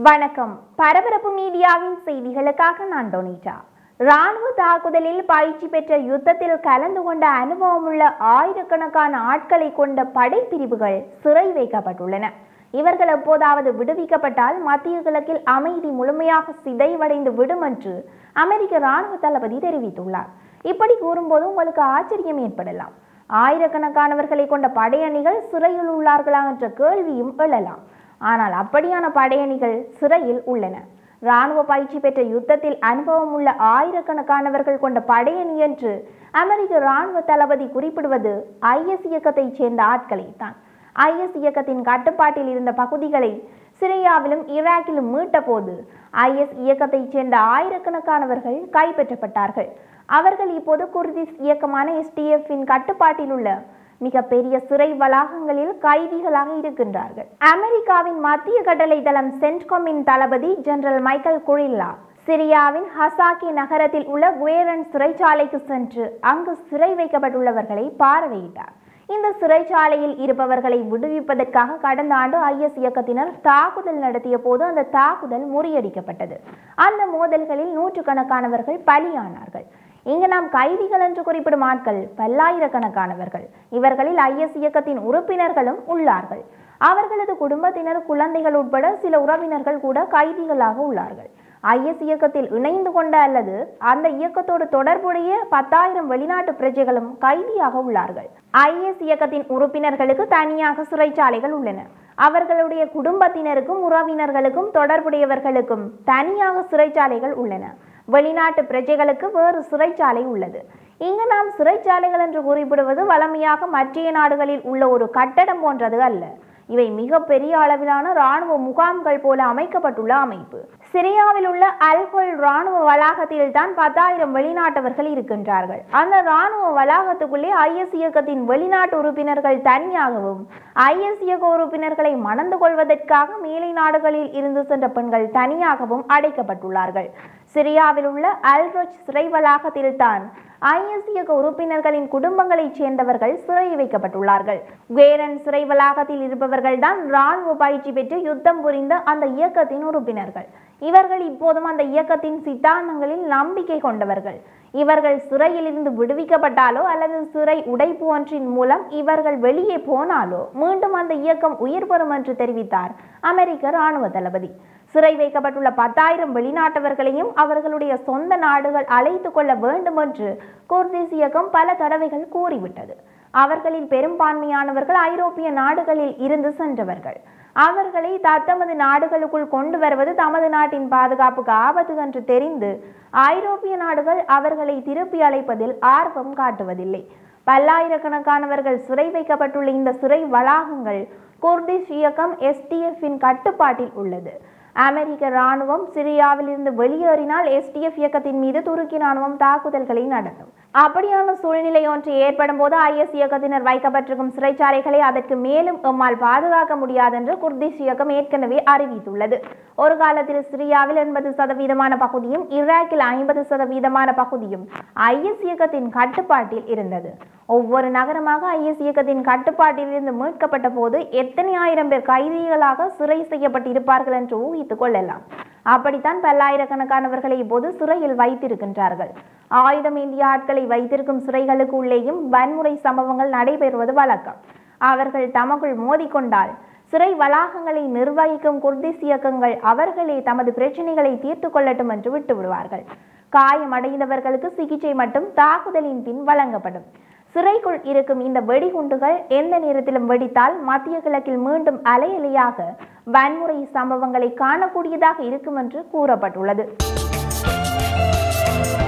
வணக்கம் பரபரப்பு மீடியாவின் செய்திகளுக்காக நான் டொனிட்டா ராணுவ தாக்குதலில் பயிற்சி பெற்ற யுத்தத்தில் கலந்து கொண்ட அனுபவமுள்ள ஆயிரக்கணக்கான ஆட்களை கொண்ட படைப்பிரிவுகள் சிறை வைக்கப்பட்டுள்ளன இவர்கள் எப்போதாவது விடுவிக்கப்பட்டால் மத்திய கிழக்கில் அமைதி முழுமையாக சிதைவடைந்து விடும் என்று அமெரிக்க ராணுவ தளபதி தெரிவித்துள்ளார் இப்படி கூறும்போது உங்களுக்கு ஆச்சரியம் ஏற்படலாம் ஆயிரக்கணக்கானவர்களை கொண்ட படையணிகள் சிறையில் உள்ளார்களா என்ற கேள்வியும் எழலாம் ஆனால் அப்படியான படையணிகள் சிறையில் உள்ளன ராணுவ பயிற்சி பெற்ற யுத்தத்தில் அனுபவம் உள்ள ஆயிரக்கணக்கானவர்கள் கொண்ட படையணி என்று அமெரிக்க ராணுவ தளபதி குறிப்பிடுவது ஐஎஸ் இயக்கத்தைச் சேர்ந்த ஆட்களை தான் ஐஎஸ் இயக்கத்தின் கட்டுப்பாட்டில் இருந்த பகுதிகளை சிரியாவிலும் ஈராக்கிலும் மீட்ட போது ஐஎஸ் இயக்கத்தைச் சேர்ந்த ஆயிரக்கணக்கானவர்கள் கைப்பற்றப்பட்டார்கள் அவர்கள் இப்போது குர்திஸ் இயக்கமான எஸ்டிஎஃப்பின் கட்டுப்பாட்டில் உள்ள மிக பெரிய சிறை வளாகங்களில் கைதிகளாக இருக்கின்றார்கள் அமெரிக்காவின் மத்திய கட்டளை தளம் சென்ட்கொமின் தளபதி ஜெனரல் மைக்கேல் குரில்லா சிரியாவின் ஹசாக்கி நகரத்தில் உள்ள குவேரன் சிறைச்சாலைக்கு சென்று அங்கு சிறை வைக்கப்பட்டுள்ளவர்களை பார்வையிட்டார் இந்த சிறைச்சாலையில் இருப்பவர்களை விடுவிப்பதற்காக கடந்த ஆண்டு ஐஎஸ் இயக்கத்தினர் தாக்குதல் நடத்திய போது அந்த தாக்குதல் முறியடிக்கப்பட்டது அந்த மோதல்களில் நூற்றுக்கணக்கானவர்கள் பலியானார்கள் இங்கு நாம் கைதிகள் என்று குறிப்பிடும் ஆட்கள் பல்லாயிரக்கணக்கானவர்கள் இவர்களில் ஐஎஸ் இயக்கத்தின் உறுப்பினர்களும் உள்ளார்கள் அவர்களது குடும்பத்தினர் குழந்தைகள் உட்பட சில உறவினர்கள் கூட கைதிகளாக உள்ளார்கள் ஐஎஸ் இயக்கத்தில் இணைந்து கொண்ட அல்லது அந்த இயக்கத்தோடு தொடர்புடைய பத்தாயிரம் வெளிநாட்டு பிரஜைகளும் கைதியாக உள்ளார்கள் ஐஎஸ் இயக்கத்தின் உறுப்பினர்களுக்கு தனியாக சிறைச்சாலைகள் உள்ளன அவர்களுடைய குடும்பத்தினருக்கும் உறவினர்களுக்கும் தொடர்புடையவர்களுக்கும் தனியாக சிறைச்சாலைகள் உள்ளன வெளிநாட்டு பிரஜைகளுக்கு வேறு சிறைச்சாலை உள்ளது இங்கு நாம் சிறைச்சாலைகள் என்று குறிப்பிடுவது வளமையாக மற்ற நாடுகளில் உள்ள ஒரு கட்டடம் போன்றது அல்ல இவை மிக பெரிய அளவிலான இராணுவ முகாம்கள் போல அமைக்கப்பட்டுள்ள அமைப்பு சிரியாவில் உள்ள அல்கொல் இராணுவ வளாகத்தில் தான் பத்தாயிரம் வெளிநாட்டவர்கள் இருக்கின்றார்கள் அந்த இராணுவ வளாகத்துக்குள்ளே ஐஎஸ் இயக்கத்தின் வெளிநாட்டு உறுப்பினர்கள் தனியாகவும் ஐஎஸ் இயக்க உறுப்பினர்களை மணந்து கொள்வதற்காக மேலை நாடுகளில் இருந்து சென்ற பெண்கள் தனியாகவும் அடைக்கப்பட்டுள்ளார்கள் சிரியாவில் உள்ள அல்ரோச் சிறை வளாகத்தில் தான் ஐஎஸ் இயக்க உறுப்பினர்களின் குடும்பங்களைச் சேர்ந்தவர்கள் சிறை வைக்கப்பட்டுள்ளார்கள் வேரன் சிறை வளாகத்தில் இருப்பவர்கள் தான் இராணுவ பயிற்சி பெற்று யுத்தம் புரிந்த அந்த இயக்கத்தின் உறுப்பினர்கள் இவர்கள் இப்போதும் அந்த இயக்கத்தின் சித்தாந்தங்களில் நம்பிக்கை கொண்டவர்கள் இவர்கள் சிறையில் இருந்து விடுவிக்கப்பட்டாலோ அல்லது சிறை உடைப்பு ஒன்றின் மூலம் இவர்கள் வெளியே போனாலோ மீண்டும் அந்த இயக்கம் உயிர் பெறும் என்று தெரிவித்தார் அமெரிக்க இராணுவ தளபதி சிறை வைக்கப்பட்டுள்ள பத்தாயிரம் வெளிநாட்டவர்களையும் அவர்களுடைய சொந்த நாடுகள் அழைத்து கொள்ள வேண்டும் என்று குர்திஸ் இயக்கம் பல தடவைகள் கூறிவிட்டது அவர்களில் பெரும்பான்மையானவர்கள் ஐரோப்பிய நாடுகளில் இருந்து சென்றவர்கள் அவர்களை தத்தமது நாடுகளுக்குள் கொண்டு வருவது தமது நாட்டின் பாதுகாப்புக்கு ஆபத்து என்று தெரிந்து ஐரோப்பிய நாடுகள் அவர்களை திருப்பி அழைப்பதில் ஆர்வம் காட்டுவதில்லை பல்லாயிரக்கணக்கானவர்கள் சிறை வைக்கப்பட்டுள்ள இந்த சிறை வளாகங்கள் குர்திஷ் இயக்கம் எஸ்டிஎஃப்பின் கட்டுப்பாட்டில் உள்ளது அமெரிக்க ராணுவம் சிரியாவில் இருந்து வெளியேறினால் எஸ்டிஎஃப் இயக்கத்தின் மீது துருக்கி ராணுவம் தாக்குதல்களை நடத்தும் அப்படியான சூழ்நிலை ஒன்று ஏற்படும் போது ஐஎஸ் இயக்கத்தினர் வைக்கப்பட்டிருக்கும் சிறைச்சாலைகளை அதற்கு மேலும் எம்மால் பாதுகாக்க முடியாது என்று குர்திஷ் இயக்கம் ஏற்கனவே அறிவித்துள்ளது ஒரு காலத்தில் சிரியாவில் எண்பது சதவீதமான பகுதியும் ஈராக்கில் ஐம்பது சதவீதமான பகுதியும் ஐஎஸ் இயக்கத்தின் கட்டுப்பாட்டில் இருந்தது ஒவ்வொரு நகரமாக ஐஎஸ் இயக்கத்தின் கட்டுப்பாட்டில் இருந்து மீட்கப்பட்ட போது எத்தனை ஆயிரம் பேர் கைதிகளாக சிறை செய்யப்பட்டிருப்பார்கள் என்று ஊகித்துக் கொள்ளலாம் அப்படித்தான் பல்லாயிரக்கணக்கானவர்களை இப்போது சிறையில் வைத்திருக்கின்றார்கள் ஆயுதம் ஏந்திய ஆட்களை வைத்திருக்கும் சிறைகளுக்கு உள்ளேயும் வன்முறை சம்பவங்கள் நடைபெறுவது வழக்கம் அவர்கள் தமக்குள் மோதிக்கொண்டால் சிறை வளாகங்களை நிர்வகிக்கும் குர்திஸ் இயக்கங்கள் அவர்களே தமது பிரச்சனைகளை தீர்த்து கொள்ளட்டும் என்று விட்டு விடுவார்கள் காயமடைந்தவர்களுக்கு சிகிச்சை மட்டும் தாக்குதலின் பின் வழங்கப்படும் சிறைக்குள் இருக்கும் இந்த வெடிகுண்டுகள் எந்த நேரத்திலும் வெடித்தால் மத்திய கிழக்கில் மீண்டும் அலை அலையாக வன்முறை சம்பவங்களை காணக்கூடியதாக இருக்கும் என்று கூறப்பட்டுள்ளது